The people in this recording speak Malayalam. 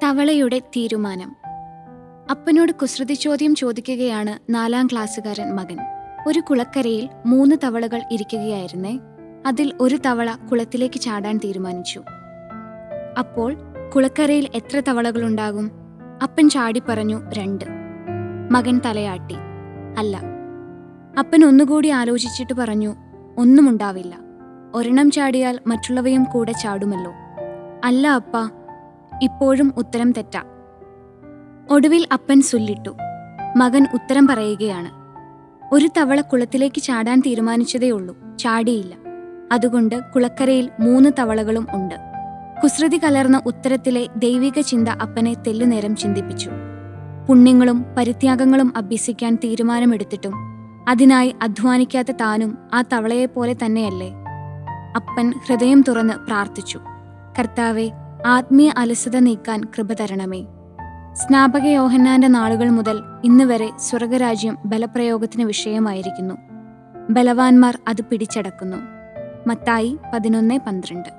തവളയുടെ തീരുമാനം അപ്പനോട് കുസൃതി ചോദ്യം ചോദിക്കുകയാണ് നാലാം ക്ലാസ്സുകാരൻ മകൻ ഒരു കുളക്കരയിൽ മൂന്ന് തവളകൾ ഇരിക്കുകയായിരുന്നേ അതിൽ ഒരു തവള കുളത്തിലേക്ക് ചാടാൻ തീരുമാനിച്ചു അപ്പോൾ കുളക്കരയിൽ എത്ര തവളകളുണ്ടാകും അപ്പൻ ചാടി പറഞ്ഞു രണ്ട് മകൻ തലയാട്ടി അല്ല അപ്പൻ ഒന്നുകൂടി ആലോചിച്ചിട്ട് പറഞ്ഞു ഒന്നുമുണ്ടാവില്ല ഒരെണ്ണം ചാടിയാൽ മറ്റുള്ളവയും കൂടെ ചാടുമല്ലോ അല്ല അപ്പ ഇപ്പോഴും ഉത്തരം തെറ്റാ ഒടുവിൽ അപ്പൻ സുല്ലിട്ടു മകൻ ഉത്തരം പറയുകയാണ് ഒരു തവള കുളത്തിലേക്ക് ചാടാൻ തീരുമാനിച്ചതേയുള്ളൂ ചാടിയില്ല അതുകൊണ്ട് കുളക്കരയിൽ മൂന്ന് തവളകളും ഉണ്ട് കുസൃതി കലർന്ന ഉത്തരത്തിലെ ദൈവിക ചിന്ത അപ്പനെ തെല്ലുനേരം ചിന്തിപ്പിച്ചു പുണ്യങ്ങളും പരിത്യാഗങ്ങളും അഭ്യസിക്കാൻ തീരുമാനമെടുത്തിട്ടും അതിനായി അധ്വാനിക്കാത്ത താനും ആ തവളയെപ്പോലെ തന്നെയല്ലേ അപ്പൻ ഹൃദയം തുറന്ന് പ്രാർത്ഥിച്ചു കർത്താവെ ആത്മീയ അലസത നീക്കാൻ കൃപ തരണമേ സ്നാപക യോഹന്നാന്റെ നാളുകൾ മുതൽ ഇന്ന് വരെ സ്വർഗരാജ്യം ബലപ്രയോഗത്തിന് വിഷയമായിരിക്കുന്നു ബലവാന്മാർ അത് പിടിച്ചടക്കുന്നു മത്തായി പതിനൊന്ന് പന്ത്രണ്ട്